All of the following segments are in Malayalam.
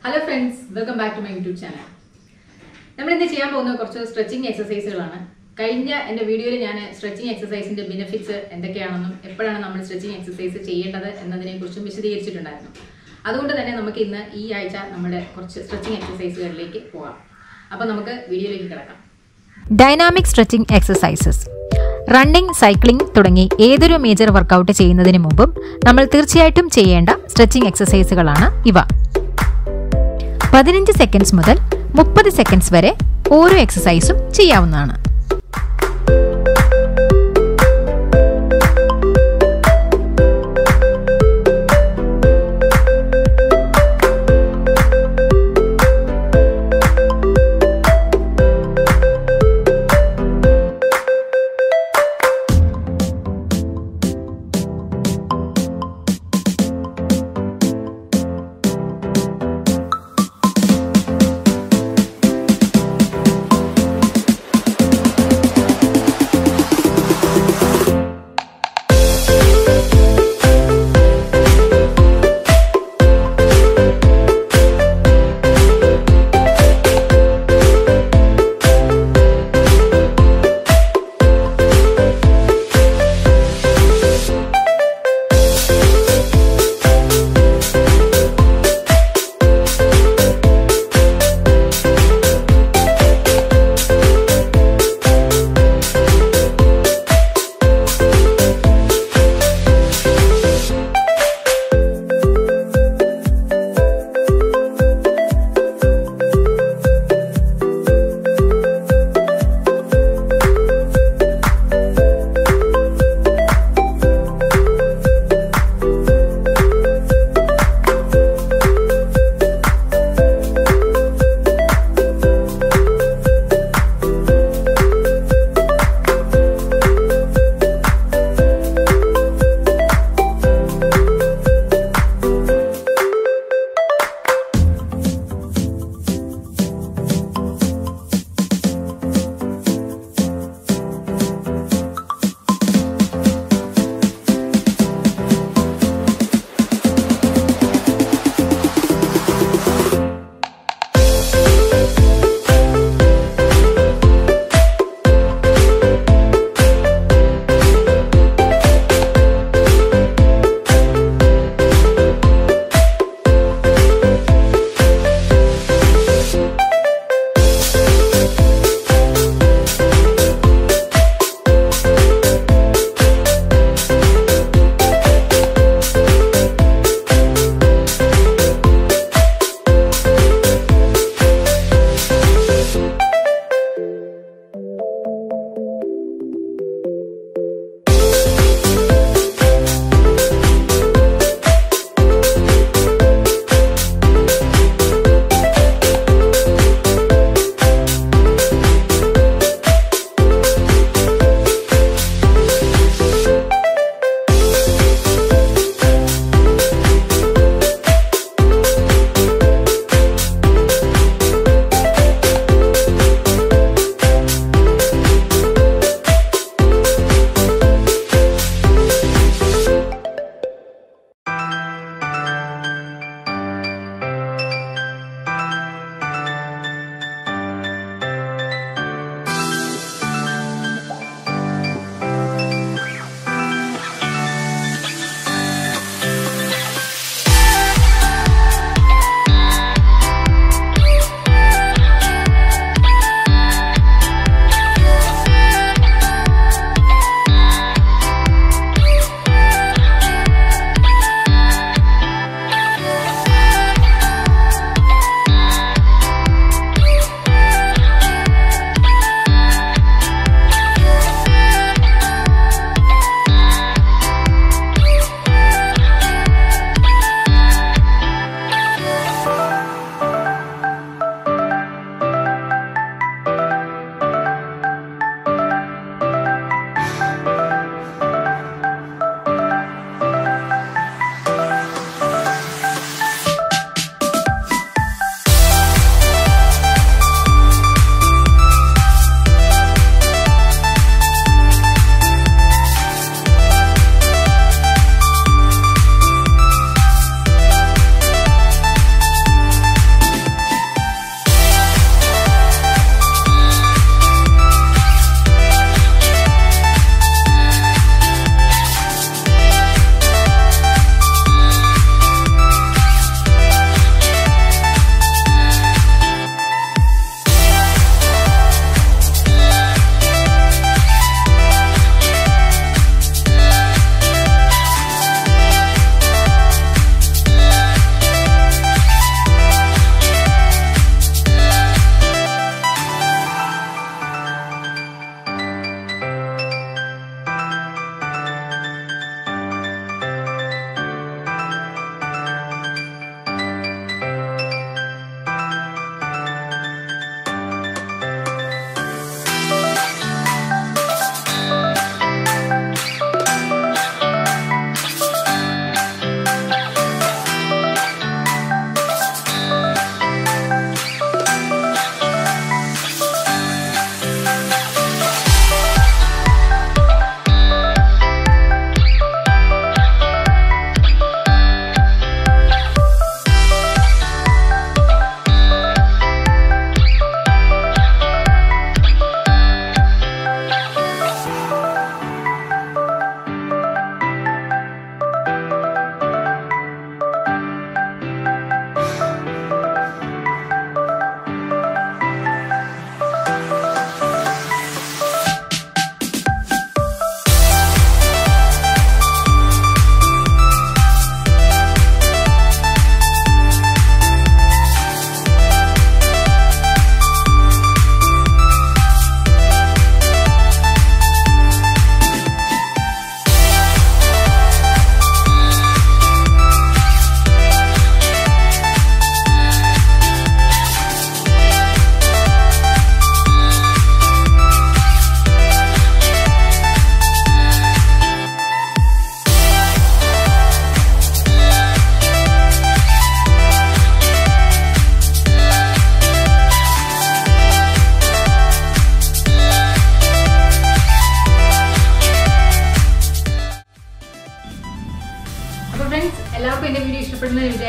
hello friends welcome back to my YouTube channel നമ്മൾ ഇന്ന് ചെയ്യാൻ പോകുന്ന കുറച്ച് സ്ട്രെച്ചിങ് എക്സസൈസുകളാണ് കഴിഞ്ഞ എൻ്റെ വീഡിയോയിൽ ഞാൻ സ്ട്രെച്ചിങ് എക്സസൈസിൻ്റെ ബെനിഫിറ്റ്സ് എന്തൊക്കെയാണെന്നും എപ്പോഴാണ് നമ്മൾ സ്ട്രെച്ചിങ് എക്സസൈസ് ചെയ്യേണ്ടത് എന്നതിനെക്കുറിച്ചും വിശദീകരിച്ചിട്ടുണ്ടായിരുന്നു അതുകൊണ്ട് തന്നെ നമുക്ക് ഇന്ന് ഈ ആഴ്ച നമ്മുടെ കുറച്ച് സ്ട്രെച്ചിങ് എക്സസൈസുകളിലേക്ക് പോകാം അപ്പോൾ നമുക്ക് വീഡിയോയിലേക്ക് കിടക്കാം dynamic stretching exercises running cycling തുടങ്ങി ഏതൊരു മേജർ വർക്കൗട്ട് ചെയ്യുന്നതിന് മുമ്പും നമ്മൾ തീർച്ചയായിട്ടും ചെയ്യേണ്ട സ്ട്രെച്ചിങ് എക്സസൈസുകളാണ് ഇവ പതിനഞ്ച് സെക്കൻഡ്സ് മുതൽ മുപ്പത് സെക്കൻഡ്സ് വരെ ഓരോ എക്സസൈസും ചെയ്യാവുന്നതാണ്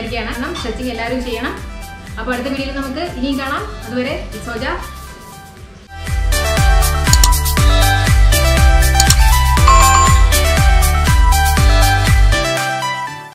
അവസാനിക്കുകയാണ് സ്ട്രെച്ചിങ് എല്ലാവരും ചെയ്യണം അപ്പോൾ അടുത്ത വീഡിയോയിൽ നമുക്ക് ഇനിയും കാണാം അതുവരെ സോജ